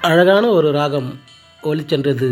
அழகான ஒரு ராகம் ஒலிச்சென்றது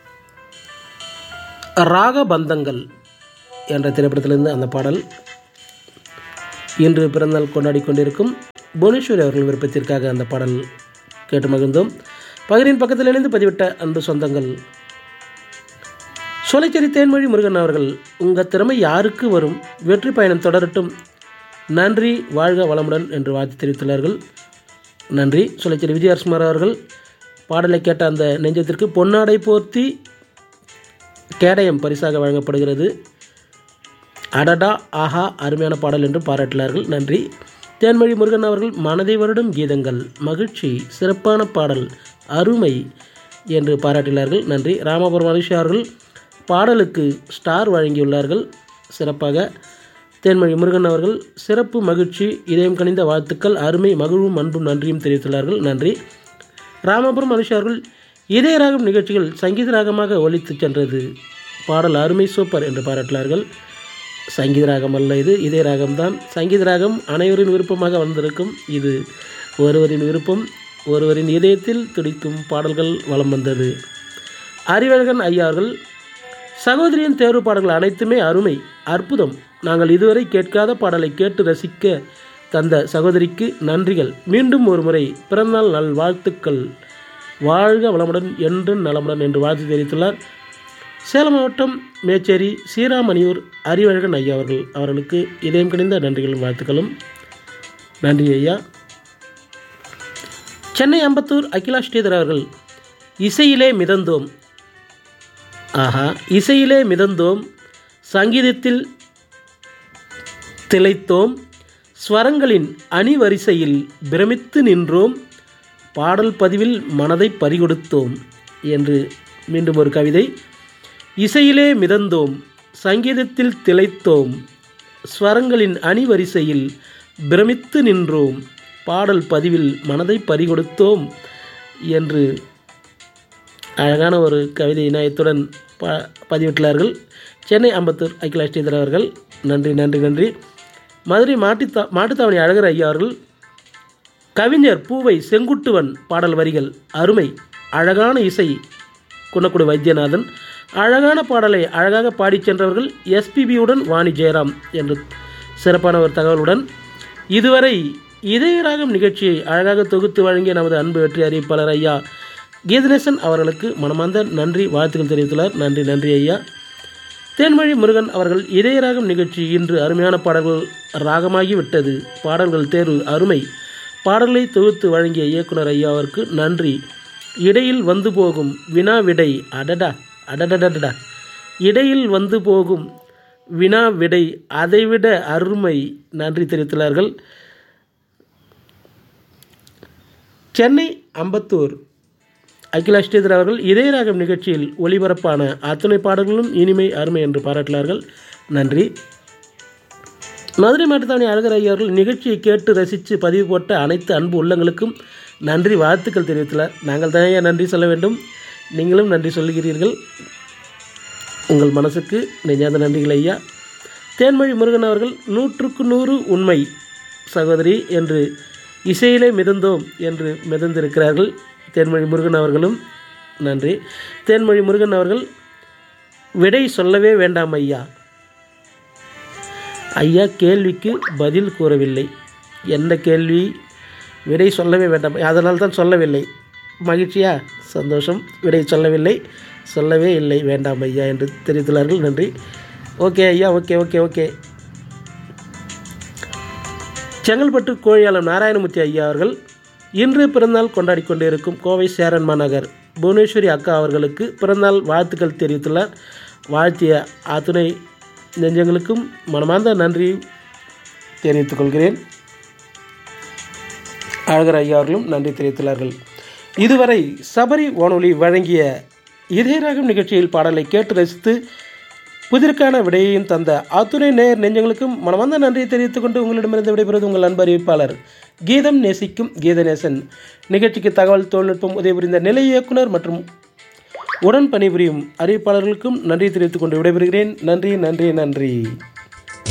ராகபந்தங்கள் என்ற திரைப்படத்திலிருந்து அந்த பாடல் இன்று பிறந்தநாள் கொண்டாடி கொண்டிருக்கும் புவனேஸ்வரி அவர்கள் விருப்பத்திற்காக அந்த பாடல் கேட்டு மகிழ்ந்தோம் பகிரின் பக்கத்தில் இணைந்து பதிவிட்ட அன்பு சொந்தங்கள் சோலைச்சேரி தேன்மொழி முருகன் அவர்கள் உங்கள் திறமை யாருக்கு வரும் வெற்றி பயணம் தொடரட்டும் நன்றி வாழ்க வளமுடன் என்று வாழ்த்து தெரிவித்துள்ளார்கள் நன்றி சோலைச்சேரி விஜயகுமார் அவர்கள் பாடலை கேட்ட அந்த நெஞ்சத்திற்கு பொன்னாடை போர்த்தி கேடயம் பரிசாக வழங்கப்படுகிறது அடடா ஆஹா அருமையான பாடல் என்று பாராட்டினார்கள் நன்றி தேன்மொழி முருகன் அவர்கள் மனதை வருடும் கீதங்கள் மகிழ்ச்சி சிறப்பான பாடல் அருமை என்று பாராட்டினார்கள் நன்றி ராமபுரம் மனுஷா அவர்கள் பாடலுக்கு ஸ்டார் வழங்கியுள்ளார்கள் சிறப்பாக தேன்மொழி முருகன் அவர்கள் சிறப்பு மகிழ்ச்சி இதயம் கனிந்த வாழ்த்துக்கள் அருமை மகிழ்வும் அன்பும் நன்றியும் தெரிவித்துள்ளார்கள் நன்றி ராமபுரம் மனுஷா அவர்கள் இதய ராகம் நிகழ்ச்சிகள் சங்கீத ராகமாக ஒலித்து சென்றது பாடல் அருமை சூப்பர் என்று பாராட்டினார்கள் சங்கீத ராகம் அல்ல இது இதே ராகம்தான் சங்கீத ராகம் அனைவரின் விருப்பமாக வந்திருக்கும் இது ஒருவரின் விருப்பம் ஒருவரின் இதயத்தில் துடிக்கும் பாடல்கள் வலம் வந்தது அறிவழகன் ஐயா அவர்கள் சகோதரியின் தேர்வு பாடல்கள் அனைத்துமே அருமை அற்புதம் நாங்கள் இதுவரை கேட்காத பாடலை கேட்டு ரசிக்க தந்த சகோதரிக்கு நன்றிகள் மீண்டும் ஒரு முறை பிறந்தநாள் நல் வாழ்த்துக்கள் வாழ்க வளமுடன் என்றும் நலமுடன் என்று வாழ்த்து தெரிவித்துள்ளார் சேலம் மாவட்டம் மேச்சேரி சீராமணியூர் அறிவழகன் ஐயா அவர்கள் அவர்களுக்கு இதயம் கணிந்த நன்றிகளும் வாழ்த்துக்களும் நன்றி ஐயா சென்னை அம்பத்தூர் அகிலா ஸ்ரீதர் அவர்கள் இசையிலே மிதந்தோம் ஆஹா இசையிலே மிதந்தோம் சங்கீதத்தில் திளைத்தோம் ஸ்வரங்களின் அணிவரிசையில் பிரமித்து நின்றோம் பாடல் பதிவில் மனதை பறிகொடுத்தோம் என்று மீண்டும் ஒரு கவிதை இசையிலே மிதந்தோம் சங்கீதத்தில் திளைத்தோம் ஸ்வரங்களின் அணிவரிசையில் பிரமித்து நின்றோம் பாடல் பதிவில் மனதை பறிகொடுத்தோம் என்று அழகான ஒரு கவிதை இணையத்துடன் ப பதிவிட்டுள்ளார்கள் சென்னை அம்பத்தூர் அகிலா ஸ்ரீதர் அவர்கள் நன்றி நன்றி நன்றி மதுரை மாட்டுத்தா மாட்டுத்தாவணி அழகர் ஐயா அவர்கள் கவிஞர் பூவை செங்குட்டுவன் பாடல் வரிகள் அருமை அழகான இசை குணக்குடி வைத்தியநாதன் அழகான பாடலை அழகாக பாடிச் சென்றவர்கள் எஸ்பிபியுடன் வாணி ஜெயராம் என்று சிறப்பான ஒரு தகவலுடன் இதுவரை இதயராகம் நிகழ்ச்சியை அழகாக தொகுத்து வழங்கிய நமது அன்பு வெற்றி அறிவிப்பாளர் ஐயா கீதநேசன் அவர்களுக்கு மனமார்ந்த நன்றி வாழ்த்துக்கள் தெரிவித்துள்ளார் நன்றி நன்றி ஐயா தேன்மொழி முருகன் அவர்கள் இதயராகம் நிகழ்ச்சி இன்று அருமையான பாடல்கள் ராகமாகி விட்டது பாடல்கள் தேர்வு அருமை பாடல்களை தொகுத்து வழங்கிய இயக்குனர் ஐயா அவருக்கு நன்றி இடையில் வந்து போகும் வினா விடை அடடா அடடடடா இடையில் வந்து போகும் வினா விடை அதைவிட அருமை நன்றி தெரிவித்துள்ளார்கள் சென்னை அம்பத்தூர் அகிலா ஸ்ரீதர் அவர்கள் இதயராகம் நிகழ்ச்சியில் ஒளிபரப்பான அத்தனை பாடல்களும் இனிமை அருமை என்று பாராட்டினார்கள் நன்றி மதுரை மாட்டுத்தாவணி அழகர் ஐயா அவர்கள் நிகழ்ச்சியை கேட்டு ரசித்து பதிவு போட்ட அனைத்து அன்பு உள்ளங்களுக்கும் நன்றி வாழ்த்துக்கள் தெரிவித்துள்ளார் நாங்கள் தான் நன்றி சொல்ல வேண்டும் நீங்களும் நன்றி சொல்லுகிறீர்கள் உங்கள் மனசுக்கு நெஞ்சாத நன்றிகள் ஐயா தேன்மொழி முருகன் அவர்கள் நூற்றுக்கு நூறு உண்மை சகோதரி என்று இசையிலே மிதந்தோம் என்று மிதந்திருக்கிறார்கள் தேன்மொழி முருகன் அவர்களும் நன்றி தேன்மொழி முருகன் அவர்கள் விடை சொல்லவே வேண்டாம் ஐயா ஐயா கேள்விக்கு பதில் கூறவில்லை எந்த கேள்வி விடை சொல்லவே வேண்டாம் அதனால் தான் சொல்லவில்லை மகிழ்ச்சியா சந்தோஷம் விடை சொல்லவில்லை சொல்லவே இல்லை வேண்டாம் ஐயா என்று தெரிவித்துள்ளார்கள் நன்றி ஓகே ஐயா okay okay okay Chengalpattu Koliyalam Narayanamurthy ஐயா அவர்கள் இன்று பிறந்தநாள் கொண்டாடி கொண்டிருக்கும் கோவை சேரன் மாநகர் புவனேஸ்வரி அக்கா அவர்களுக்கு பிறந்தநாள் வாழ்த்துக்கள் தெரிவித்துள்ளார் வாழ்த்திய அத்துணை நெஞ்சங்களுக்கும் மனமார்ந்த நன்றி தெரிவித்துக் கொள்கிறேன் அழகர் ஐயா அவர்களும் நன்றி தெரிவித்துள்ளார்கள் இதுவரை சபரி வானொலி வழங்கிய இதயராகம் நிகழ்ச்சியில் பாடலை கேட்டு ரசித்து புதிர்க்கான விடையையும் தந்த அத்துணை நேர் நெஞ்சங்களுக்கும் மனமார்ந்த நன்றியை தெரிவித்துக் கொண்டு உங்களிடமிருந்து விடைபெறுவது உங்கள் அன்பு அறிவிப்பாளர் கீதம் நேசிக்கும் கீதநேசன் நிகழ்ச்சிக்கு தகவல் தொழில்நுட்பம் உதவி புரிந்த நிலை இயக்குனர் மற்றும் உடன் பணிபுரியும் அறிவிப்பாளர்களுக்கும் நன்றி தெரிவித்துக் கொண்டு விடைபெறுகிறேன் நன்றி நன்றி நன்றி